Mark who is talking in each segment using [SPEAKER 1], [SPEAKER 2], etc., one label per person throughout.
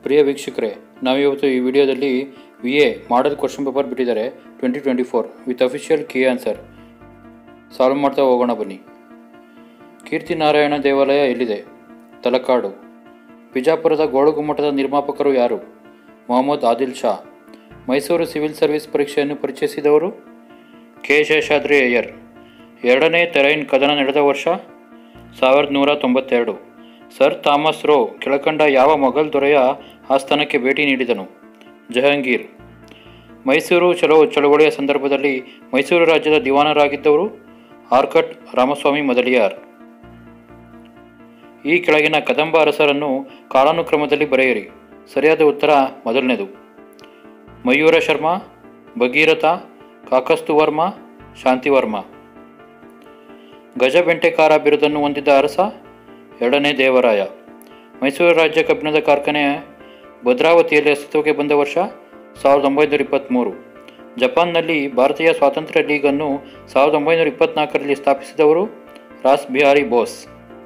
[SPEAKER 1] ಪ್ರಿಯ ವೀಕ್ಷಕರೇ ನಾವಿವತ್ತು ಈ ವಿಡಿಯೋದಲ್ಲಿ V A model question paper ಬಿಟ್ಟಿದ್ದಾರೆ twenty twenty four with official key answer solve ಮಾಡ್ತಾ ಹೋಗೋಣ ಬನ್ನಿ ಕೀರ್ತಿ ನಾರಾಯಣ ದೇವಾಲಯ ಎಲ್ಲಿದೆ ತಲಕಾಡು ಬಿಜಾಪುರದ ಗೋಳುಗುಮ್ಮಟದ ನಿರ್ಮಾಪಕರು ಯಾರು ಮೊಹಮ್ಮದ್ ಆದಿಲ್ ಶಾ ಮೈಸೂರು ಸಿವಿಲ್ ಸರ್ವಿಸ್ ಪರೀಕ್ಷೆಯನ್ನು ಪರಿಚಯಿಸಿದವರು ಕೆ ಶೇಷಾದ್ರಿ ಅಯ್ಯರ್ ಎರಡನೇ ತೆರೈನ್ ಕದನ ನಡೆದ ವರ್ಷ ಸಾವಿರದ ನೂರ ತೊಂಬತ್ತೆರಡು ಸರ್ ಥಾಮಸ್ ರೋ ಕೆಳಕಂಡ ಯಾವ ಮೊಘಲ್ ದೊರೆಯ ಆಸ್ಥಾನಕ್ಕೆ ಭೇಟಿ ನೀಡಿದನು ಜಹಾಂಗೀರ್ ಮೈಸೂರು ಚಲೋ ಚಳವಳಿಯ ಸಂದರ್ಭದಲ್ಲಿ ಮೈಸೂರು ರಾಜ್ಯದ ದಿವಾನರಾಗಿದ್ದವರು ಆರ್ಕಟ್ ರಾಮಸ್ವಾಮಿ ಮೊದಲಿಯಾರ್ ಈ ಕೆಳಗಿನ ಕದಂಬ ಅರಸರನ್ನು ಕಾಲಾನುಕ್ರಮದಲ್ಲಿ ಬರೆಯಿರಿ ಸರಿಯಾದ ಉತ್ತರ ಮೊದಲನೇದು ಮಯೂರ ಶರ್ಮಾ ಭಗೀರಥ ಕಾಕಸ್ತುವರ್ಮ ಶಾಂತಿವರ್ಮ ಗಜಬೆಂಟೆಕಾರ ಬಿರುದನ್ನು ಹೊಂದಿದ್ದ ಅರಸ ಎರಡನೇ ದೇವರಾಯ ಮೈಸೂರು ರಾಜ್ಯ ಕಬ್ಬಿಣದ ಕಾರ್ಖಾನೆ ಭದ್ರಾವತಿಯಲ್ಲಿ ಅಸ್ತಿತ್ವಕ್ಕೆ ಬಂದ ವರ್ಷ ಸಾವಿರದ ಒಂಬೈನೂರ ಇಪ್ಪತ್ತ್ಮೂರು ಜಪಾನ್ನಲ್ಲಿ ಭಾರತೀಯ ಸ್ವಾತಂತ್ರ್ಯ ಲೀಗನ್ನು ಸಾವಿರದ ಒಂಬೈನೂರ ಇಪ್ಪತ್ನಾಲ್ಕರಲ್ಲಿ ಸ್ಥಾಪಿಸಿದವರು ರಾಸ್ ಬಿಹಾರಿ ಬೋಸ್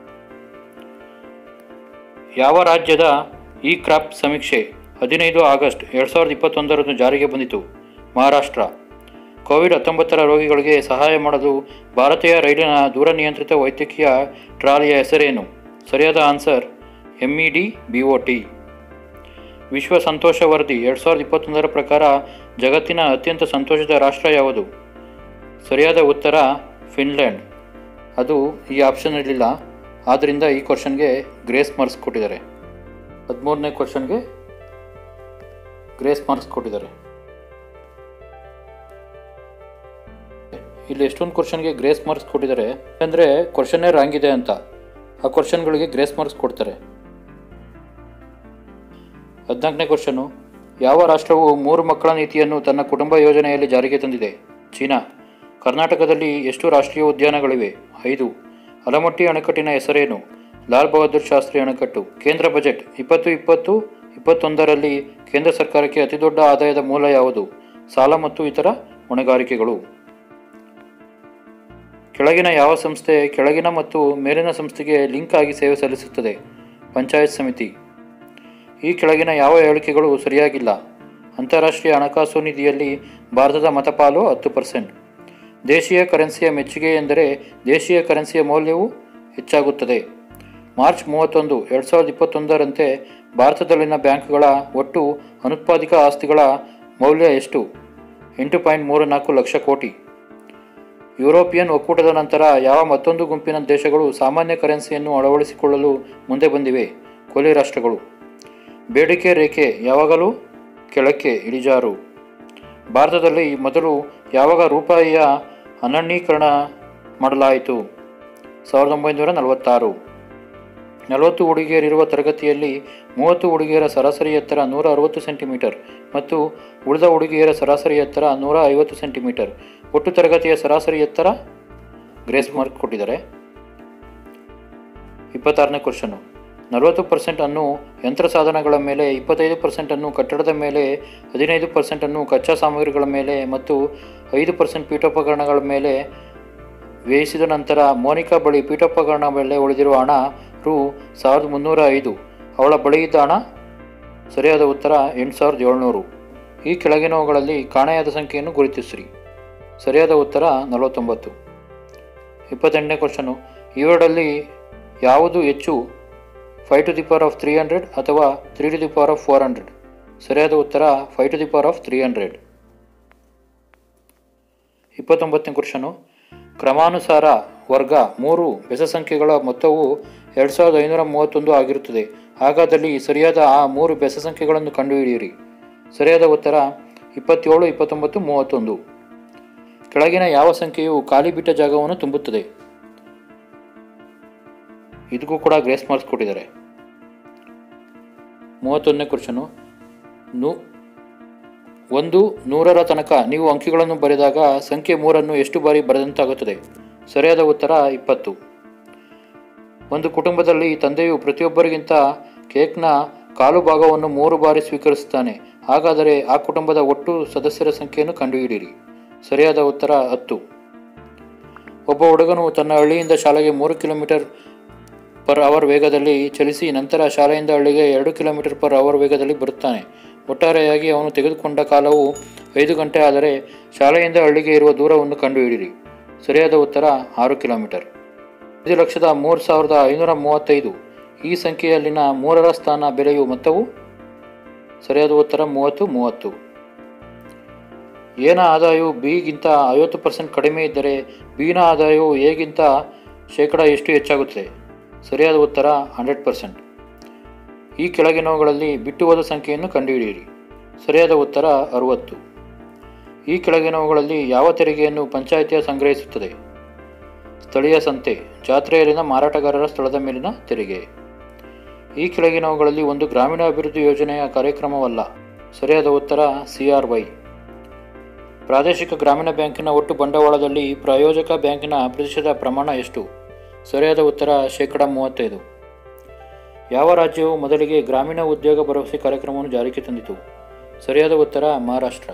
[SPEAKER 1] ಯಾವ ರಾಜ್ಯದ ಇ ಕ್ರಾಪ್ ಸಮೀಕ್ಷೆ ಹದಿನೈದು ಆಗಸ್ಟ್ ಎರಡು ಸಾವಿರದ ಇಪ್ಪತ್ತೊಂದರಂದು ಜಾರಿಗೆ ಬಂದಿತು ಮಹಾರಾಷ್ಟ್ರ ಕೋವಿಡ್ ಹತ್ತೊಂಬತ್ತರ ರೋಗಿಗಳಿಗೆ ಸಹಾಯ ಮಾಡಲು ಭಾರತೀಯ ರೈಲಿನ ದೂರ ನಿಯಂತ್ರಿತ ವೈದ್ಯಕೀಯ ಟ್ರಾಲಿಯ ಹೆಸರೇನು ಸರಿಯಾದ ಆನ್ಸರ್ ಎಂಇಡಿ ಬಿಒಟಿ ವಿಶ್ವ ಸಂತೋಷ ವರದಿ ಎರಡು ಸಾವಿರದ ಇಪ್ಪತ್ತೊಂದರ ಪ್ರಕಾರ ಜಗತ್ತಿನ ಅತ್ಯಂತ ಸಂತೋಷದ ರಾಷ್ಟ್ರ ಯಾವುದು ಸರಿಯಾದ ಉತ್ತರ ಫಿನ್ಲ್ಯಾಂಡ್ ಅದು ಈ ಆಪ್ಷನ್ನಲ್ಲಿಲ್ಲ ಆದ್ದರಿಂದ ಈ ಕ್ವಶನ್ಗೆ ಗ್ರೇಸ್ ಮಾರ್ಕ್ಸ್ ಕೊಟ್ಟಿದ್ದಾರೆ ಹದಿಮೂರನೇ ಕ್ವಶನ್ಗೆ ಗ್ರೇಸ್ ಮಾರ್ಕ್ಸ್ ಕೊಟ್ಟಿದ್ದಾರೆ ಇಲ್ಲಿ ಎಷ್ಟೊಂದು ಕ್ವಶನ್ಗೆ ಗ್ರೇಸ್ ಮಾರ್ಕ್ಸ್ ಕೊಟ್ಟಿದ್ದಾರೆ ಅಂದರೆ ಕ್ವಶನ್ನೇ ರಾಂಗ್ ಇದೆ ಅಂತ ಆ ಕ್ವಶನ್ಗಳಿಗೆ ಗ್ರೇಸ್ ಮಾರ್ಕ್ಸ್ ಕೊಡ್ತಾರೆ ಹದಿನಾಲ್ಕನೇ ಕ್ವಶನು ಯಾವ ರಾಷ್ಟ್ರವು ಮೂರು ಮಕ್ಕಳ ನೀತಿಯನ್ನು ತನ್ನ ಕುಟುಂಬ ಯೋಜನೆಯಲ್ಲಿ ಜಾರಿಗೆ ತಂದಿದೆ ಚೀನಾ ಕರ್ನಾಟಕದಲ್ಲಿ ಎಷ್ಟು ರಾಷ್ಟ್ರೀಯ ಉದ್ಯಾನಗಳಿವೆ ಐದು ಅಲಮಟ್ಟಿ ಅಣೆಕಟ್ಟಿನ ಹೆಸರೇನು ಲಾಲ್ ಬಹದ್ದೂರ್ ಶಾಸ್ತ್ರಿ ಅಣೆಕಟ್ಟು ಕೇಂದ್ರ ಬಜೆಟ್ ಇಪ್ಪತ್ತು ಇಪ್ಪತ್ತು ಇಪ್ಪತ್ತೊಂದರಲ್ಲಿ ಕೇಂದ್ರ ಸರ್ಕಾರಕ್ಕೆ ಅತಿದೊಡ್ಡ ಆದಾಯದ ಮೂಲ ಯಾವುದು ಸಾಲ ಮತ್ತು ಇತರ ಹೊಣೆಗಾರಿಕೆಗಳು ಕೆಳಗಿನ ಯಾವ ಸಂಸ್ಥೆ ಕೆಳಗಿನ ಮತ್ತು ಮೇಲಿನ ಸಂಸ್ಥೆಗೆ ಲಿಂಕ್ ಆಗಿ ಸೇವೆ ಸಲ್ಲಿಸುತ್ತದೆ ಪಂಚಾಯತ್ ಸಮಿತಿ ಈ ಕೆಳಗಿನ ಯಾವ ಹೇಳಿಕೆಗಳು ಸರಿಯಾಗಿಲ್ಲ ಅಂತಾರಾಷ್ಟ್ರೀಯ ಹಣಕಾಸು ನಿಧಿಯಲ್ಲಿ ಭಾರತದ ಮತಪಾಲು ಹತ್ತು ಪರ್ಸೆಂಟ್ ದೇಶೀಯ ಕರೆನ್ಸಿಯ ಮೆಚ್ಚುಗೆ ಎಂದರೆ ದೇಶೀಯ ಕರೆನ್ಸಿಯ ಮೌಲ್ಯವು ಹೆಚ್ಚಾಗುತ್ತದೆ ಮಾರ್ಚ್ ಮೂವತ್ತೊಂದು ಎರಡು ಸಾವಿರದ ಇಪ್ಪತ್ತೊಂದರಂತೆ ಭಾರತದಲ್ಲಿನ ಬ್ಯಾಂಕ್ಗಳ ಒಟ್ಟು ಅನುತ್ಪಾದಿಕ ಆಸ್ತಿಗಳ ಮೌಲ್ಯ ಎಷ್ಟು ಎಂಟು ಪಾಯಿಂಟ್ ಮೂರು ನಾಲ್ಕು ಲಕ್ಷ ಕೋಟಿ ಯುರೋಪಿಯನ್ ಒಕ್ಕೂಟದ ನಂತರ ಯಾವ ಮತ್ತೊಂದು ಗುಂಪಿನ ದೇಶಗಳು ಸಾಮಾನ್ಯ ಕರೆನ್ಸಿಯನ್ನು ಅಳವಡಿಸಿಕೊಳ್ಳಲು ಮುಂದೆ ಬಂದಿವೆ ಕೊಲಿ ರಾಷ್ಟ್ರಗಳು ಬೇಡಿಕೆ ರೇಖೆ ಯಾವಾಗಲೂ ಕೆಳಕ್ಕೆ ಇಳಿಜಾರು ಭಾರತದಲ್ಲಿ ಮೊದಲು ಯಾವಾಗ ರೂಪಾಯಿಯ ಅನನ್ಯೀಕರಣ ಮಾಡಲಾಯಿತು ಸಾವಿರದ ಒಂಬೈನೂರ ನಲವತ್ತಾರು ನಲವತ್ತು ಹುಡುಗಿಯರಿರುವ ತರಗತಿಯಲ್ಲಿ ಮೂವತ್ತು ಹುಡುಗಿಯರ ಸರಾಸರಿ ಎತ್ತರ ನೂರ ಅರವತ್ತು ಸೆಂಟಿಮೀಟರ್ ಮತ್ತು ಉಳಿದ ಹುಡುಗಿಯರ ಸರಾಸರಿ ಎತ್ತರ ನೂರ ಐವತ್ತು ಸೆಂಟಿಮೀಟರ್ ಒಟ್ಟು ತರಗತಿಯ ಸರಾಸರಿ ಎತ್ತರ ಗ್ರೇಸ್ ಮಾರ್ಕ್ ಕೊಟ್ಟಿದ್ದಾರೆ ಇಪ್ಪತ್ತಾರನೇ ಕ್ವಶನು ನಲವತ್ತು ಪರ್ಸೆಂಟನ್ನು ಯಂತ್ರ ಸಾಧನಗಳ ಮೇಲೆ ಇಪ್ಪತ್ತೈದು ಪರ್ಸೆಂಟನ್ನು ಕಟ್ಟಡದ ಮೇಲೆ ಹದಿನೈದು ಪರ್ಸೆಂಟನ್ನು ಕಚ್ಚಾ ಸಾಮಗ್ರಿಗಳ ಮೇಲೆ ಮತ್ತು ಐದು ಪರ್ಸೆಂಟ್ ಪೀಠೋಪಕರಣಗಳ ಮೇಲೆ ವ್ಯಯಿಸಿದ ನಂತರ ಮೋನಿಕಾ ಬಳಿ ಪೀಠೋಪಕರಣ ಮೇಲೆ ಉಳಿದಿರುವ ಹಣ ರು ಸಾವಿರದ ಮುನ್ನೂರ ಐದು ಅವಳ ಬಳಿ ಇದ್ದ ಹಣ ಸರಿಯಾದ ಉತ್ತರ ಎಂಟು ಸಾವಿರದ ಏಳ್ನೂರು ಈ ಕೆಳಗಿನವುಗಳಲ್ಲಿ ಕಾಣೆಯಾದ ಸಂಖ್ಯೆಯನ್ನು ಗುರುತಿಸಿರಿ ಸರಿಯಾದ ಉತ್ತರ ನಲವತ್ತೊಂಬತ್ತು ಇಪ್ಪತ್ತೆಂಟನೇ ಕ್ವಶನು ಇವೆರಡಲ್ಲಿ ಯಾವುದು ಹೆಚ್ಚು five to the power of three hundred ಅಥವಾ three to the power of four hundred ಸರಿಯಾದ ಉತ್ತರ five to the power of three hundred ಇಪ್ಪತ್ತೊಂಬತ್ತನೇ ಕ್ವಶನು ಕ್ರಮಾನುಸಾರ ವರ್ಗ ಮೂರು ಬೆಸ ಸಂಖ್ಯೆಗಳ ಮೊತ್ತವು ಎರಡು ಸಾವಿರದ ಐನೂರ ಮೂವತ್ತೊಂದು ಆಗಿರುತ್ತದೆ ಹಾಗಾದಲ್ಲಿ ಸರಿಯಾದ ಆ ಮೂರು ಬೆಸ ಸಂಖ್ಯೆಗಳನ್ನು ಕಂಡುಹಿಡಿಯಿರಿ ಸರಿಯಾದ ಉತ್ತರ ಇಪ್ಪತ್ತೇಳು ಇಪ್ಪತ್ತೊಂಬತ್ತು ಮೂವತ್ತೊಂದು ಕೆಳಗಿನ ಯಾವ ಸಂಖ್ಯೆಯು ಖಾಲಿ ಬಿಟ್ಟ ಜಾಗವನ್ನು ತುಂಬುತ್ತದೆ ಇದಕ್ಕೂ ಕೂಡ ಗ್ರೇಸ್ ಮಾರ್ಕ್ಸ್ ಕೊಟ್ಟಿದ್ದಾರೆ ಮೂವತ್ತೊಂದನೇ ಕ್ವಶನು ನು ಒಂದು ನೂರರ ತನಕ ನೀವು ಅಂಕಿಗಳನ್ನು ಬರೆದಾಗ ಸಂಖ್ಯೆ ಮೂರನ್ನು ಎಷ್ಟು ಬಾರಿ ಬರೆದಂತಾಗುತ್ತದೆ ಸರಿಯಾದ ಉತ್ತರ ಇಪ್ಪತ್ತು ಒಂದು ಕುಟುಂಬದಲ್ಲಿ ತಂದೆಯು ಪ್ರತಿಯೊಬ್ಬರಿಗಿಂತ ಕೇಕ್ನ ಕಾಲು ಭಾಗವನ್ನು ಮೂರು ಬಾರಿ ಸ್ವೀಕರಿಸುತ್ತಾನೆ ಹಾಗಾದರೆ ಆ ಕುಟುಂಬದ ಒಟ್ಟು ಸದಸ್ಯರ ಸಂಖ್ಯೆಯನ್ನು ಕಂಡುಹಿಡಿಯಿರಿ ಸರಿಯಾದ ಉತ್ತರ ಹತ್ತು ಒಬ್ಬ ಹುಡುಗನು ತನ್ನ ಹಳ್ಳಿಯಿಂದ ಶಾಲೆಗೆ ಮೂರು ಕಿಲೋಮೀಟರ್ ಪರ್ ಅವರ್ ವೇಗದಲ್ಲಿ ಚಲಿಸಿ ನಂತರ ಶಾಲೆಯಿಂದ ಹಳ್ಳಿಗೆ ಎರಡು ಕಿಲೋಮೀಟರ್ ಪರ್ ಅವರ್ ವೇಗದಲ್ಲಿ ಬರುತ್ತಾನೆ ಒಟ್ಟಾರೆಯಾಗಿ ಅವನು ತೆಗೆದುಕೊಂಡ ಕಾಲವು ಐದು ಗಂಟೆ ಆದರೆ ಶಾಲೆಯಿಂದ ಹಳ್ಳಿಗೆ ಇರುವ ದೂರವನ್ನು ಕಂಡುಹಿಡಿಯಿರಿ ಸರಿಯಾದ ಉತ್ತರ ಆರು ಕಿಲೋಮೀಟರ್ ಐದು ಲಕ್ಷದ ಮೂರು ಸಾವಿರದ ಐನೂರ ಮೂವತ್ತೈದು ಈ ಸಂಖ್ಯೆಯಲ್ಲಿನ ಮೂರರ ಸ್ಥಾನ ಬೆಲೆಯು ಮೊತ್ತವು ಸರಿಯಾದ ಉತ್ತರ ಮೂವತ್ತು ಮೂವತ್ತು ಏನ ಆದಾಯವು ಬಿಗಿಂತ ಐವತ್ತು ಪರ್ಸೆಂಟ್ ಕಡಿಮೆ ಇದ್ದರೆ ಬಿನ ಆದಾಯವು ಎಗಿಂತ ಶೇಕಡ ಎಷ್ಟು ಹೆಚ್ಚಾಗುತ್ತದೆ ಸರಿಯಾದ ಉತ್ತರ ಹಂಡ್ರೆಡ್ ಪರ್ಸೆಂಟ್ ಈ ಕೆಳಗಿನವುಗಳಲ್ಲಿ ಬಿಟ್ಟು ಹೋದ ಸಂಖ್ಯೆಯನ್ನು ಕಂಡುಹಿಡಿಯಿರಿ ಸರಿಯಾದ ಉತ್ತರ ಅರುವತ್ತು ಈ ಕೆಳಗಿನವುಗಳಲ್ಲಿ ಯಾವ ತೆರಿಗೆಯನ್ನು ಪಂಚಾಯಿತಿಯ ಸಂಗ್ರಹಿಸುತ್ತದೆ ಸ್ಥಳೀಯ ಸಂತೆ ಜಾತ್ರೆಯಲ್ಲಿನ ಮಾರಾಟಗಾರರ ಸ್ಥಳದ ಮೇಲಿನ ತೆರಿಗೆ ಈ ಕೆಳಗಿನವುಗಳಲ್ಲಿ ಒಂದು ಗ್ರಾಮೀಣ ಅಭಿವೃದ್ಧಿ ಯೋಜನೆಯ ಕಾರ್ಯಕ್ರಮವಲ್ಲ ಸರಿಯಾದ ಉತ್ತರ ಸಿಆರ್ವೈ ಪ್ರಾದೇಶಿಕ ಗ್ರಾಮೀಣ ಬ್ಯಾಂಕಿನ ಒಟ್ಟು ಬಂಡವಾಳದಲ್ಲಿ ಪ್ರಾಯೋಜಕ ಬ್ಯಾಂಕಿನ ಪ್ರತಿಶತ ಪ್ರಮಾಣ ಎಷ್ಟು ಸರಿಯಾದ ಉತ್ತರ ಶೇಕಡ ಮೂವತ್ತೈದು ಯಾವ ರಾಜ್ಯವು ಮೊದಲಿಗೆ ಗ್ರಾಮೀಣ ಉದ್ಯೋಗ ಭರವಸೆ ಕಾರ್ಯಕ್ರಮವನ್ನು ಜಾರಿಗೆ ತಂದಿತು ಸರಿಯಾದ ಉತ್ತರ ಮಹಾರಾಷ್ಟ್ರ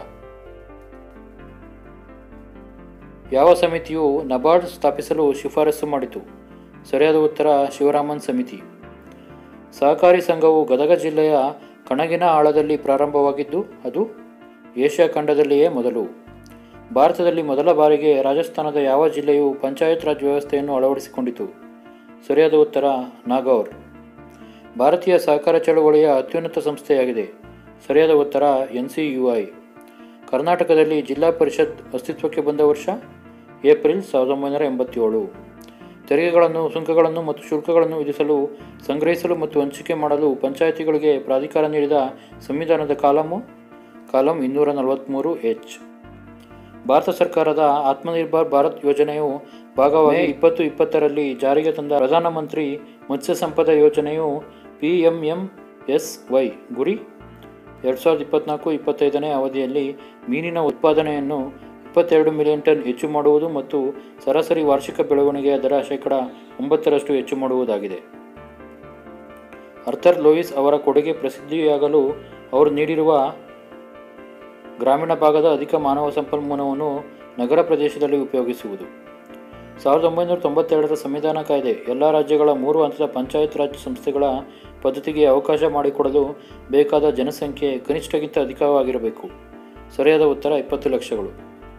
[SPEAKER 1] ಯಾವ ಸಮಿತಿಯು ನಬಾರ್ಡ್ ಸ್ಥಾಪಿಸಲು ಶಿಫಾರಸು ಮಾಡಿತು ಸರಿಯಾದ ಉತ್ತರ ಶಿವರಾಮನ್ ಸಮಿತಿ ಸಹಕಾರಿ ಸಂಘವು ಗದಗ ಜಿಲ್ಲೆಯ ಕಣಗಿನ ಆಳದಲ್ಲಿ ಪ್ರಾರಂಭವಾಗಿದ್ದು ಅದು ಏಷ್ಯಾ ಖಂಡದಲ್ಲಿಯೇ ಮೊದಲು ಭಾರತದಲ್ಲಿ ಮೊದಲ ಬಾರಿಗೆ ರಾಜಸ್ಥಾನದ ಯಾವ ಜಿಲ್ಲೆಯು ಪಂಚಾಯತ್ ರಾಜ್ ವ್ಯವಸ್ಥೆಯನ್ನು ಅಳವಡಿಸಿಕೊಂಡಿತು ಸರಿಯಾದ ಉತ್ತರ ನಾಗೌರ್ ಭಾರತೀಯ ಸಹಕಾರ ಚಳವಳಿಯ ಅತ್ಯುನ್ನತ ಸಂಸ್ಥೆಯಾಗಿದೆ ಸರಿಯಾದ ಉತ್ತರ ಎನ್ ಸಿ ಯು ಐ ಕರ್ನಾಟಕದಲ್ಲಿ ಜಿಲ್ಲಾ ಪರಿಷತ್ ಅಸ್ತಿತ್ವಕ್ಕೆ ಬಂದ ವರ್ಷ ಏಪ್ರಿಲ್ ಸಾವಿರದ ಒಂಬೈನೂರ ಎಂಬತ್ತೇಳು ತೆರಿಗೆಗಳನ್ನು ಸುಂಕಗಳನ್ನು ಮತ್ತು ಶುಲ್ಕಗಳನ್ನು ವಿಧಿಸಲು ಸಂಗ್ರಹಿಸಲು ಮತ್ತು ಹಂಚಿಕೆ ಮಾಡಲು ಪಂಚಾಯಿತಿಗಳಿಗೆ ಪ್ರಾಧಿಕಾರ ನೀಡಿದ ಸಂವಿಧಾನದ ಕಾಲಮು ಕಾಲಂ ಇನ್ನೂರ ನಲವತ್ತ್ಮೂರು ಎಚ್ ಭಾರತ ಸರ್ಕಾರದ ಆತ್ಮನಿರ್ಭರ್ ಭಾರತ್ ಯೋಜನೆಯು ಭಾಗವಾಗಿ ಇಪ್ಪತ್ತು ಇಪ್ಪತ್ತರಲ್ಲಿ ಜಾರಿಗೆ ತಂದ ಪ್ರಧಾನಮಂತ್ರಿ ಮತ್ಸ್ಯ ಸಂಪದ ಯೋಜನೆಯು P M M S Y ಗುರಿ ಎರಡು ಸಾವಿರದ ಇಪ್ಪತ್ನಾಲ್ಕು ಇಪ್ಪತ್ತೈದನೇ ಅವಧಿಯಲ್ಲಿ ಮೀನಿನ ಉತ್ಪಾದನೆಯನ್ನು ಇಪ್ಪತ್ತೆರಡು ಮಿಲಿಯನ್ ಟನ್ ಹೆಚ್ಚು ಮಾಡುವುದು ಮತ್ತು ಸರಾಸರಿ ವಾರ್ಷಿಕ ಬೆಳವಣಿಗೆಯ ದರ ಶೇಕಡ ಒಂಬತ್ತರಷ್ಟು ಹೆಚ್ಚು ಮಾಡುವುದಾಗಿದೆ ಅರ್ಥರ್ ಲೋಯಿಸ್ ಅವರ ಕೊಡುಗೆ ಪ್ರಸಿದ್ಧಿಯಾಗಲು ಅವರು ನೀಡಿರುವ ಗ್ರಾಮೀಣ ಭಾಗದ ಅಧಿಕ ಮಾನವ ಸಂಪನ್ಮೂಲವನ್ನು ನಗರ ಪ್ರದೇಶದಲ್ಲಿ ಉಪಯೋಗಿಸುವುದು ಸಾವಿರದ ಒಂಬೈನೂರ ತೊಂಬತ್ತೆರಡರ ಸಂವಿಧಾನ ಕಾಯ್ದೆ ಎಲ್ಲ ರಾಜ್ಯಗಳ ಮೂರು ಹಂತದ ಪಂಚಾಯತ್ ರಾಜ್ ಸಂಸ್ಥೆಗಳ ಪದ್ಧತಿಗೆ ಅವಕಾಶ ಮಾಡಿಕೊಡಲು ಬೇಕಾದ ಜನಸಂಖ್ಯೆ ಕನಿಷ್ಠಗಿಂತ ಅಧಿಕವಾಗಿರಬೇಕು ಸರಿಯಾದ ಉತ್ತರ ಇಪ್ಪತ್ತು ಲಕ್ಷಗಳು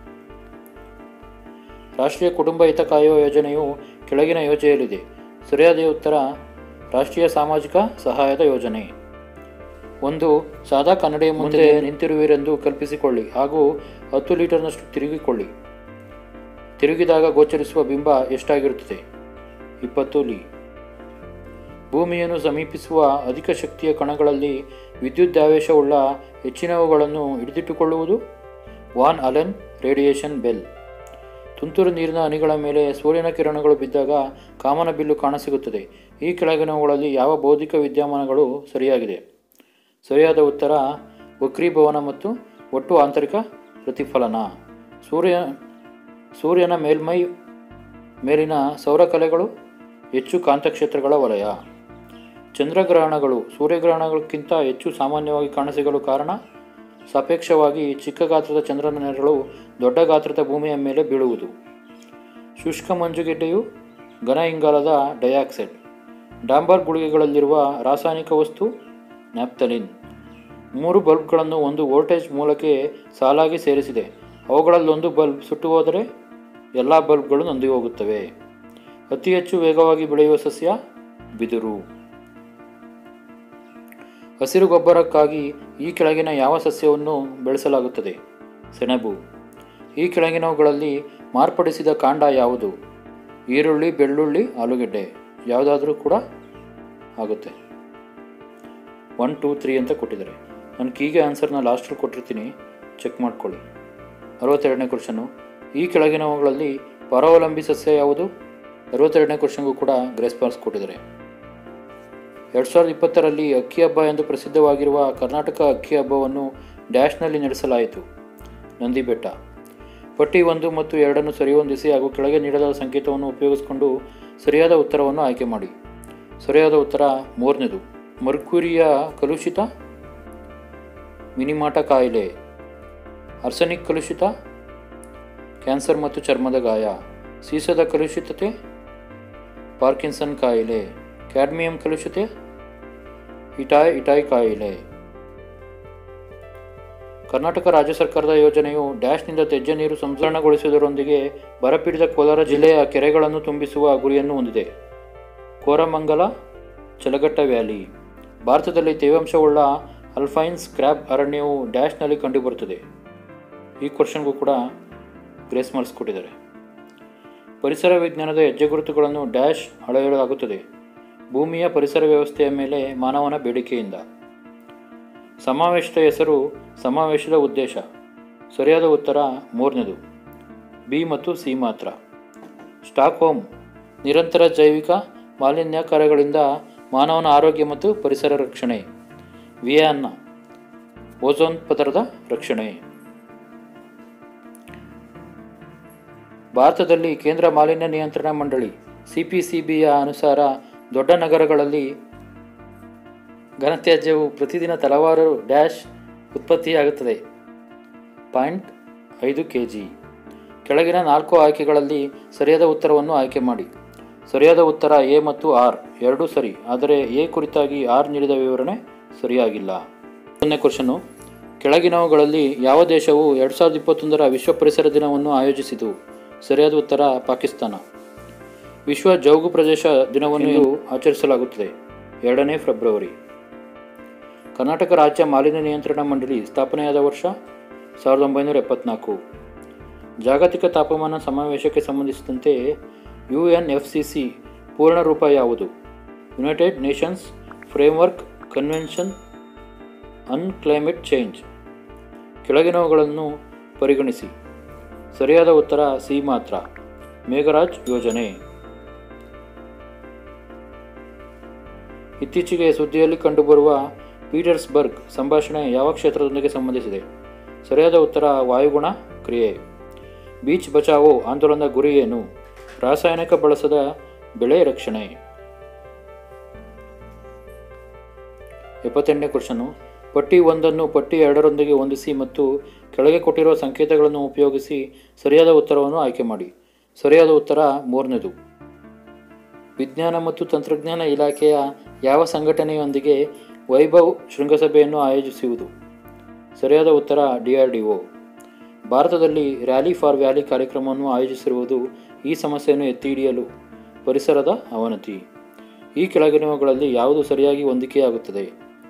[SPEAKER 1] ರಾಷ್ಟ್ರೀಯ ಕುಟುಂಬ ಹಿತ ಕಾಯುವ ಯೋಜನೆಯು ಕೆಳಗಿನ ಯೋಜನೆಯಲ್ಲಿದೆ ಸರಿಯಾದ ಉತ್ತರ ರಾಷ್ಟ್ರೀಯ ಸಾಮಾಜಿಕ ಸಹಾಯದ ಯೋಜನೆ ಒಂದು ಸಾದಾ ಕನ್ನಡಿಯ ಮುಂದೆ ನಿಂತಿರುವಿರೆಂದು ಕಲ್ಪಿಸಿಕೊಳ್ಳಿ ಹಾಗೂ ಹತ್ತು ಲೀಟರ್ನಷ್ಟು ತಿರುಗಿಕೊಳ್ಳಿ ತಿರುಗಿದಾಗ ಗೋಚರಿಸುವ ಬಿಂಬ ಎಷ್ಟಾಗಿರುತ್ತದೆ ಇಪ್ಪತ್ತು ಲೀ ಭೂಮಿಯನ್ನು ಸಮೀಪಿಸುವ ಅಧಿಕ ಶಕ್ತಿಯ ಕಣಗಳಲ್ಲಿ ವಿದ್ಯುದ್ದಾವೇಶವುಳ್ಳ ಹೆಚ್ಚಿನವುಗಳನ್ನು ಹಿಡಿದಿಟ್ಟುಕೊಳ್ಳುವುದು ವಾನ್ ಅಲೆನ್ ರೇಡಿಯೇಷನ್ ಬೆಲ್ ತುಂತುರು ನೀರಿನ ಹನಿಗಳ ಮೇಲೆ ಸೂರ್ಯನ ಕಿರಣಗಳು ಬಿದ್ದಾಗ ಕಾಮನ ಬಿಲ್ಲು ಕಾಣಸಿಗುತ್ತದೆ ಈ ಕೆಳಗಿನವುಗಳಲ್ಲಿ ಯಾವ ಬೌದ್ಧಿಕ ವಿದ್ಯಮಾನಗಳು ಸರಿಯಾಗಿದೆ ಸರಿಯಾದ ಉತ್ತರ ವಕ್ರೀಭವನ ಮತ್ತು ಒಟ್ಟು ಆಂತರಿಕ ಪ್ರತಿಫಲನ ಸೂರ್ಯ ಸೂರ್ಯನ ಮೇಲ್ಮೈ ಮೇಲಿನ ಸೌರಕಲೆಗಳು ಹೆಚ್ಚು ಕಾಂತಕ್ಷೇತ್ರಗಳ ವಲಯ ಚಂದ್ರಗ್ರಹಣಗಳು ಸೂರ್ಯಗ್ರಹಣಗಳಕ್ಕಿಂತ ಹೆಚ್ಚು ಸಾಮಾನ್ಯವಾಗಿ ಕಾಣಸಿಗಲು ಕಾರಣ ಸಾಪೇಕ್ಷವಾಗಿ ಚಿಕ್ಕ ಗಾತ್ರದ ಚಂದ್ರನ ನೆರಳು ದೊಡ್ಡ ಗಾತ್ರದ ಭೂಮಿಯ ಮೇಲೆ ಬೀಳುವುದು ಶುಷ್ಕ ಮಂಜುಗೆಡ್ಡೆಯು ಘನ ಇಂಗಾಲದ ಡೈಆಕ್ಸೈಡ್ ಡಾಂಬರ್ ಗುಳಿಗೆಗಳಲ್ಲಿರುವ ರಾಸಾಯನಿಕ ವಸ್ತು ನ್ಯಾಪ್ತಲಿನ್ ಮೂರು ಬಲ್ಬ್ಗಳನ್ನು ಒಂದು ವೋಲ್ಟೇಜ್ ಮೂಲಕ್ಕೆ ಸಾಲಾಗಿ ಸೇರಿಸಿದೆ ಅವುಗಳಲ್ಲೊಂದು ಬಲ್ಬ್ ಸುಟ್ಟು ಹೋದರೆ ಎಲ್ಲ ಬಲ್ಬ್ಗಳು ನೊಂದಿ ಹೋಗುತ್ತವೆ ಅತಿ ಹೆಚ್ಚು ವೇಗವಾಗಿ ಬೆಳೆಯುವ ಸಸ್ಯ ಬಿದಿರು ಹಸಿರು ಗೊಬ್ಬರಕ್ಕಾಗಿ ಈ ಕೆಳಗಿನ ಯಾವ ಸಸ್ಯವನ್ನು ಬೆಳೆಸಲಾಗುತ್ತದೆ ಸೆಣಬು ಈ ಕೆಳಗಿನವುಗಳಲ್ಲಿ ಮಾರ್ಪಡಿಸಿದ ಕಾಂಡ ಯಾವುದು ಈರುಳ್ಳಿ ಬೆಳ್ಳುಳ್ಳಿ ಆಲೂಗೆಡ್ಡೆ ಯಾವುದಾದ್ರೂ ಕೂಡ ಆಗುತ್ತೆ ಒನ್ ಟೂ ತ್ರೀ ಅಂತ ಕೊಟ್ಟಿದ್ದಾರೆ ನಾನು ಕೀಗೆ ಆನ್ಸರ್ನ ಲಾಸ್ಟಲ್ಲಿ ಕೊಟ್ಟಿರ್ತೀನಿ ಚೆಕ್ ಮಾಡ್ಕೊಳ್ಳಿ ಅರವತ್ತೆರಡನೇ ಕ್ವಶನು ಈ ಕೆಳಗಿನವುಗಳಲ್ಲಿ ಪರಾವಲಂಬಿ ಸಸ್ಯ ಯಾವುದು ಅರವತ್ತೆರಡನೇ ಕ್ವಶನ್ಗೂ ಕೂಡ ಗ್ರೇಸ್ ಮಾರ್ಕ್ಸ್ ಕೊಟ್ಟಿದ್ದಾರೆ ಎರಡು ಸಾವಿರದ ಇಪ್ಪತ್ತರಲ್ಲಿ ಅಕ್ಕಿ ಹಬ್ಬ ಎಂದು ಪ್ರಸಿದ್ಧವಾಗಿರುವ ಕರ್ನಾಟಕ ಅಕ್ಕಿ ಹಬ್ಬವನ್ನು ಡ್ಯಾಶ್ನಲ್ಲಿ ನಡೆಸಲಾಯಿತು ನಂದಿಬೆಟ್ಟ ಪಟ್ಟಿ ಒಂದು ಮತ್ತು ಎರಡನ್ನು ಸರಿಹೊಂದಿಸಿ ಹಾಗೂ ಕೆಳಗೆ ನೀಡಲಾದ ಸಂಕೇತವನ್ನು ಉಪಯೋಗಿಸಿಕೊಂಡು ಸರಿಯಾದ ಉತ್ತರವನ್ನು ಆಯ್ಕೆ ಮಾಡಿ ಸರಿಯಾದ ಉತ್ತರ ಮೂರನೇದು ಮರ್ಕ್ಯುರಿಯ ಕಲುಷಿತ ಮಿನಿಮಾಟ ಕಾಯಿಲೆ ಅರ್ಸನಿಕ್ ಕಲುಷಿತ ಕ್ಯಾನ್ಸರ್ ಮತ್ತು ಚರ್ಮದ ಗಾಯ ಸೀಸದ ಕಲುಷಿತತೆ ಪಾರ್ಕಿನ್ಸನ್ ಕಾಯಿಲೆ ಕ್ಯಾಡ್ಮಿಯಂ ಕಲುಷಿತ ಇಟಾಯ್ ಇಟಾಯ್ ಕಾಯಿಲೆ ಕರ್ನಾಟಕ ರಾಜ್ಯ ಸರ್ಕಾರದ ಯೋಜನೆಯು ಡ್ಯಾಶ್ನಿಂದ ತ್ಯಾಜ್ಯ ನೀರು ಸಂಸ್ಕರಣಗೊಳಿಸುವುದರೊಂದಿಗೆ ಬರಪೀಡಿತ ಕೋಲಾರ ಜಿಲ್ಲೆಯ ಕೆರೆಗಳನ್ನು ತುಂಬಿಸುವ ಗುರಿಯನ್ನು ಹೊಂದಿದೆ ಕೋರಮಂಗಲ ಚಲಗಟ್ಟ ವ್ಯಾಲಿ ಭಾರತದಲ್ಲಿ ತೇವಾಂಶವುಳ್ಳ ಅಲ್ಫೈನ್ಸ್ ಕ್ರ್ಯಾಬ್ ಅರಣ್ಯವು ಡ್ಯಾಶ್ನಲ್ಲಿ ಕಂಡುಬರುತ್ತದೆ ಈ ಕ್ವಶನ್ಗೂ ಕೂಡ ಗ್ರೇಸ್ ಮಾರ್ಕ್ಸ್ ಕೊಟ್ಟಿದ್ದಾರೆ ಪರಿಸರ ವಿಜ್ಞಾನದ ಹೆಜ್ಜೆಗುರುತುಗಳನ್ನು ಡ್ಯಾಶ್ ಅಳೆಯಲಾಗುತ್ತದೆ ಭೂಮಿಯ ಪರಿಸರ ವ್ಯವಸ್ಥೆಯ ಮೇಲೆ ಮಾನವನ ಬೇಡಿಕೆಯಿಂದ ಸಮಾವೇಶದ ಹೆಸರು ಸಮಾವೇಶದ ಉದ್ದೇಶ ಸರಿಯಾದ ಉತ್ತರ ಮೂರನೇದು ಬಿ ಮತ್ತು ಸಿ ಮಾತ್ರ ಸ್ಟಾಕ್ಹೋಮ್ ನಿರಂತರ ಜೈವಿಕ ಮಾಲಿನ್ಯಕಾರಗಳಿಂದ ಮಾನವನ ಆರೋಗ್ಯ ಮತ್ತು ಪರಿಸರ ರಕ್ಷಣೆ ವಿಯನ್ನ ಓಝೋನ್ ಪದರದ ರಕ್ಷಣೆ ಭಾರತದಲ್ಲಿ ಕೇಂದ್ರ ಮಾಲಿನ್ಯ ನಿಯಂತ್ರಣ ಮಂಡಳಿ ಸಿಪಿಸಿಬಿಯ ಅನುಸಾರ ದೊಡ್ಡ ನಗರಗಳಲ್ಲಿ ಘನತ್ಯಾಜ್ಯವು ಪ್ರತಿದಿನ ಹಲವಾರು ಡ್ಯಾಶ್ ಉತ್ಪತ್ತಿಯಾಗುತ್ತದೆ ಪಾಯಿಂಟ್ ಐದು ಕೆ ಜಿ ಕೆಳಗಿನ ನಾಲ್ಕು ಆಯ್ಕೆಗಳಲ್ಲಿ ಸರಿಯಾದ ಉತ್ತರವನ್ನು ಆಯ್ಕೆ ಮಾಡಿ ಸರಿಯಾದ ಉತ್ತರ ಎ ಮತ್ತು ಆರ್ ಎರಡೂ ಸರಿ ಆದರೆ ಎ ಕುರಿತಾಗಿ ಆರ್ ನೀಡಿದ ವಿವರಣೆ ಸರಿಯಾಗಿಲ್ಲ ಒಂದನೇ ಕ್ವಶನು ಕೆಳಗಿನವುಗಳಲ್ಲಿ ಯಾವ ದೇಶವು ಎರಡು ಸಾವಿರದ ಇಪ್ಪತ್ತೊಂದರ ವಿಶ್ವ ಪರಿಸರ ದಿನವನ್ನು ಆಯೋಜಿಸಿತು ಸರಿಯಾದ ಉತ್ತರ ಪಾಕಿಸ್ತಾನ ವಿಶ್ವ ಜೌಗು ಪ್ರದೇಶ ದಿನವನ್ನು ಇಂದು ಆಚರಿಸಲಾಗುತ್ತದೆ ಎರಡನೇ ಫೆಬ್ರವರಿ ಕರ್ನಾಟಕ ರಾಜ್ಯ ಮಾಲಿನ್ಯ ನಿಯಂತ್ರಣ ಮಂಡಳಿ ಸ್ಥಾಪನೆಯಾದ ವರ್ಷ ಸಾವಿರದ ಒಂಬೈನೂರ ಎಪ್ಪತ್ನಾಲ್ಕು ಜಾಗತಿಕ ತಾಪಮಾನ ಸಮಾವೇಶಕ್ಕೆ ಸಂಬಂಧಿಸಿದಂತೆ U N F C C ಪೂರ್ಣ ರೂಪ ಯಾವುದು United Nations framework convention on climate change ಕೆಳಗಿನವುಗಳನ್ನು ಪರಿಗಣಿಸಿ ಸರಿಯಾದ ಉತ್ತರ ಸಿ ಮಾತ್ರ ಮೇಘರಾಜ್ ಯೋಜನೆ ಇತ್ತೀಚೆಗೆ ಸುದ್ದಿಯಲ್ಲಿ ಕಂಡುಬರುವ ಪೀಟರ್ಸ್ಬರ್ಗ್ ಸಂಭಾಷಣೆ ಯಾವ ಕ್ಷೇತ್ರದೊಂದಿಗೆ ಸಂಬಂಧಿಸಿದೆ ಸರಿಯಾದ ಉತ್ತರ ವಾಯುಗುಣ ಕ್ರಿಯೆ ಬೀಚ್ ಬಚಾವೋ ಆಂದೋಲನದ ಗುರಿ ಏನು ರಾಸಾಯನಿಕ ಬಳಸದ ಬೆಳೆ ರಕ್ಷಣೆ ಎಪ್ಪತ್ತೆಂಟನೇ ಕ್ವಶನು ಪಟ್ಟಿ ಒಂದನ್ನು ಪಟ್ಟಿ ಎರಡರೊಂದಿಗೆ ಹೊಂದಿಸಿ ಮತ್ತು ಕೆಳಗೆ ಕೊಟ್ಟಿರುವ ಸಂಕೇತಗಳನ್ನು ಉಪಯೋಗಿಸಿ ಸರಿಯಾದ ಉತ್ತರವನ್ನು ಆಯ್ಕೆ ಮಾಡಿ ಸರಿಯಾದ ಉತ್ತರ ಮೂರನೇದು ವಿಜ್ಞಾನ ಮತ್ತು ತಂತ್ರಜ್ಞಾನ ಇಲಾಖೆಯ ಯಾವ ಸಂಘಟನೆಯೊಂದಿಗೆ ವೈಭವ್ ಶೃಂಗಸಭೆಯನ್ನು ಆಯೋಜಿಸುವುದು ಸರಿಯಾದ ಉತ್ತರ ಡಿಆರ್ಡಿಒ ಭಾರತದಲ್ಲಿ ರ್ಯಾಲಿ ಫಾರ್ ವ್ಯಾಲಿ ಕಾರ್ಯಕ್ರಮವನ್ನು ಆಯೋಜಿಸಿರುವುದು ಈ ಸಮಸ್ಯೆಯನ್ನು ಎತ್ತಿ ಹಿಡಿಯಲು ಪರಿಸರದ ಅವನತಿ ಈ ಕೆಳಗಿನವುಗಳಲ್ಲಿ ಯಾವುದು ಸರಿಯಾಗಿ ಹೊಂದಿಕೆಯಾಗುತ್ತದೆ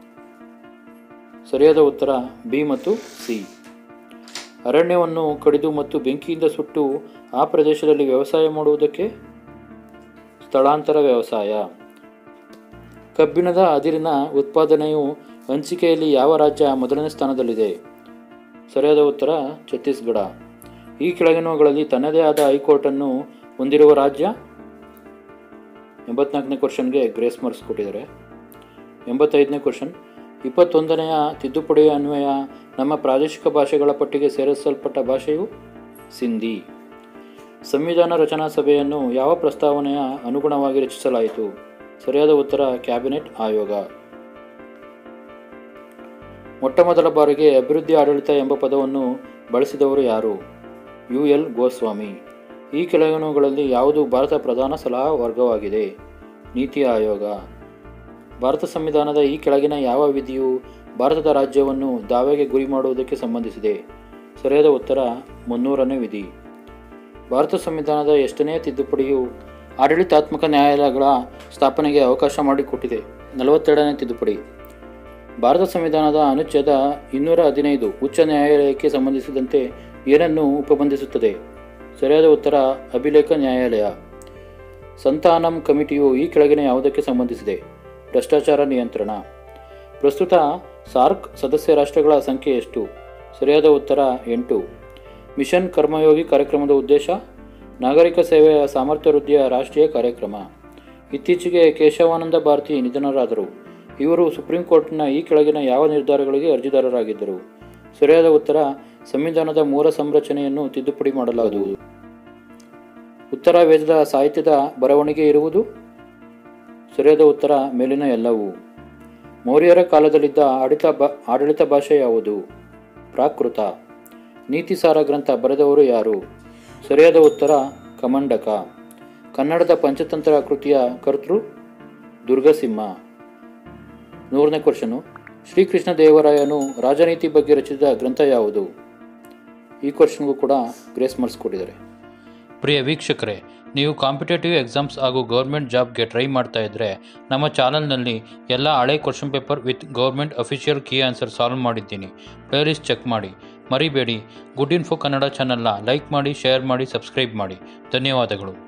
[SPEAKER 1] ಸರಿಯಾದ ಉತ್ತರ ಬಿ ಮತ್ತು ಸಿ ಅರಣ್ಯವನ್ನು ಕಡಿದು ಮತ್ತು ಬೆಂಕಿಯಿಂದ ಸುಟ್ಟು ಆ ಪ್ರದೇಶದಲ್ಲಿ ವ್ಯವಸಾಯ ಮಾಡುವುದಕ್ಕೆ ಸ್ಥಳಾಂತರ ವ್ಯವಸಾಯ ಕಬ್ಬಿಣದ ಅದಿರಿನ ಉತ್ಪಾದನೆಯು ಹಂಚಿಕೆಯಲ್ಲಿ ಯಾವ ರಾಜ್ಯ ಮೊದಲನೇ ಸ್ಥಾನದಲ್ಲಿದೆ ಸರಿಯಾದ ಉತ್ತರ ಛತ್ತೀಸ್ಗಢ ಈ ಕೆಳಗಿನವುಗಳಲ್ಲಿ ತನ್ನದೇ ಆದ ಹೈಕೋರ್ಟನ್ನು ಹೊಂದಿರುವ ರಾಜ್ಯ ಎಂಬತ್ನಾಲ್ಕನೇ ಕ್ವಶನ್ಗೆ ಗ್ರೇಸ್ ಮಾರ್ಕ್ಸ್ ಕೊಟ್ಟಿದ್ದಾರೆ ಎಂಬತ್ತೈದನೇ ಕ್ವಶನ್ ಇಪ್ಪತ್ತೊಂದನೆಯ ತಿದ್ದುಪಡಿಯ ಅನ್ವಯ ನಮ್ಮ ಪ್ರಾದೇಶಿಕ ಭಾಷೆಗಳ ಪಟ್ಟಿಗೆ ಸೇರಿಸಲ್ಪಟ್ಟ ಭಾಷೆಯು ಸಿಂಧಿ ಸಂವಿಧಾನ ರಚನಾ ಸಭೆಯನ್ನು ಯಾವ ಪ್ರಸ್ತಾವನೆಯ ಅನುಗುಣವಾಗಿ ರಚಿಸಲಾಯಿತು ಸರಿಯಾದ ಉತ್ತರ ಕ್ಯಾಬಿನೆಟ್ ಆಯೋಗ ಮೊಟ್ಟಮೊದಲ ಬಾರಿಗೆ ಅಭಿವೃದ್ಧಿ ಆಡಳಿತ ಎಂಬ ಪದವನ್ನು ಬಳಸಿದವರು ಯಾರು ಯು ಎಲ್ ಗೋಸ್ವಾಮಿ ಈ ಕೆಳಗಿನವುಗಳಲ್ಲಿ ಯಾವುದು ಭಾರತ ಪ್ರಧಾನ ಸಲಹಾ ವರ್ಗವಾಗಿದೆ ನೀತಿ ಆಯೋಗ ಭಾರತ ಸಂವಿಧಾನದ ಈ ಕೆಳಗಿನ ಯಾವ ವಿಧಿಯು ಭಾರತದ ರಾಜ್ಯವನ್ನು ದಾವೆಗೆ ಗುರಿ ಮಾಡುವುದಕ್ಕೆ ಸಂಬಂಧಿಸಿದೆ ಸರಿಯಾದ ಉತ್ತರ ಮುನ್ನೂರನೇ ವಿಧಿ ಭಾರತ ಸಂವಿಧಾನದ ಎಷ್ಟನೇ ತಿದ್ದುಪಡಿಯು ಆಡಳಿತಾತ್ಮಕ ನ್ಯಾಯಾಲಯಗಳ ಸ್ಥಾಪನೆಗೆ ಅವಕಾಶ ಮಾಡಿಕೊಟ್ಟಿದೆ ನಲವತ್ತೆರಡನೇ ತಿದ್ದುಪಡಿ ಭಾರತ ಸಂವಿಧಾನದ ಅನುಚ್ಛೇದ ಇನ್ನೂರ ಹದಿನೈದು ಉಚ್ಚ ನ್ಯಾಯಾಲಯಕ್ಕೆ ಸಂಬಂಧಿಸಿದಂತೆ ಏನನ್ನು ಉಪಬಂಧಿಸುತ್ತದೆ ಸರಿಯಾದ ಉತ್ತರ ಅಭಿಲೇಖ ನ್ಯಾಯಾಲಯ ಸಂತಾನಂ ಕಮಿಟಿಯು ಈ ಕೆಳಗಿನ ಯಾವುದಕ್ಕೆ ಸಂಬಂಧಿಸಿದೆ ಭ್ರಷ್ಟಾಚಾರ ನಿಯಂತ್ರಣ ಪ್ರಸ್ತುತ ಸಾರ್ಕ್ ಸದಸ್ಯ ರಾಷ್ಟ್ರಗಳ ಸಂಖ್ಯೆ ಎಷ್ಟು ಸರಿಯಾದ ಉತ್ತರ ಎಂಟು ಮಿಷನ್ ಕರ್ಮಯೋಗಿ ಕಾರ್ಯಕ್ರಮದ ಉದ್ದೇಶ ನಾಗರಿಕ ಸೇವೆಯ ಸಾಮರ್ಥ್ಯ ವೃದ್ಧಿಯ ರಾಷ್ಟ್ರೀಯ ಕಾರ್ಯಕ್ರಮ ಇತ್ತೀಚೆಗೆ ಕೇಶವಾನಂದ ಭಾರತಿ ನಿಧನರಾದರು ಇವರು ಸುಪ್ರೀಂ ಕೋರ್ಟ್ನ ಈ ಕೆಳಗಿನ ಯಾವ ನಿರ್ಧಾರಗಳಿಗೆ ಅರ್ಜಿದಾರರಾಗಿದ್ದರು ಸರಿಯಾದ ಉತ್ತರ ಸಂವಿಧಾನದ ಮೂಲ ಸಂರಚನೆಯನ್ನು ತಿದ್ದುಪಡಿ ಮಾಡಲಾಗುವುದು ಉತ್ತರ ವೇದದ ಸಾಹಿತ್ಯದ ಬರವಣಿಗೆ ಇರುವುದು ಸರಿಯಾದ ಉತ್ತರ ಮೇಲಿನ ಎಲ್ಲವೂ ಮೌರ್ಯರ ಕಾಲದಲ್ಲಿದ್ದ ಆಡಳಿತ ಬಾ ಆಡಳಿತ ಭಾಷೆ ಯಾವುದು ಪ್ರಾಕೃತ ನೀತಿಸಾರ ಗ್ರಂಥ ಬರೆದವರು ಯಾರು ಸರಿಯಾದ ಉತ್ತರ ಕಮಂಡಕ ಕನ್ನಡದ ಪಂಚತಂತ್ರ ಕೃತಿಯ ಕರ್ತೃ ದುರ್ಗಸಿಂಹ ನೂರನೇ ಕ್ವಶನು ಶ್ರೀಕೃಷ್ಣ ದೇವರಾಯನು ರಾಜನೀತಿ ಬಗ್ಗೆ ರಚಿಸಿದ ಗ್ರಂಥ ಯಾವುದು ಈ ಕ್ವಶನ್ಗೂ ಕೂಡ ಗ್ರೇಸ್ ಮಾರ್ಕ್ಸ್ ಕೊಟ್ಟಿದ್ದಾರೆ ಪ್ರಿಯ ವೀಕ್ಷಕರೇ ನೀವು ಕಾಂಪಿಟೇಟಿವ್ ಎಕ್ಸಾಮ್ಸ್ ಹಾಗೂ ಗೌರ್ಮೆಂಟ್ ಜಾಬ್ಗೆ ಟ್ರೈ ಮಾಡ್ತಾ ಇದ್ದರೆ ನಮ್ಮ ಚಾನಲ್ನಲ್ಲಿ ಎಲ್ಲ ಹಳೆ question paper with government official key answer solve ಮಾಡಿದ್ದೀನಿ ಪ್ಲೇಲಿಸ್ಟ್ ಚೆಕ್ ಮಾಡಿ ಮರಿಬೇಡಿ ಗುಡ್ ಇನ್ಫೋ ಕನ್ನಡ ಚಾನಲ್ನ ಲೈಕ್ ಮಾಡಿ ಶೇರ್ ಮಾಡಿ ಸಬ್ಸ್ಕ್ರೈಬ್ ಮಾಡಿ ಧನ್ಯವಾದಗಳು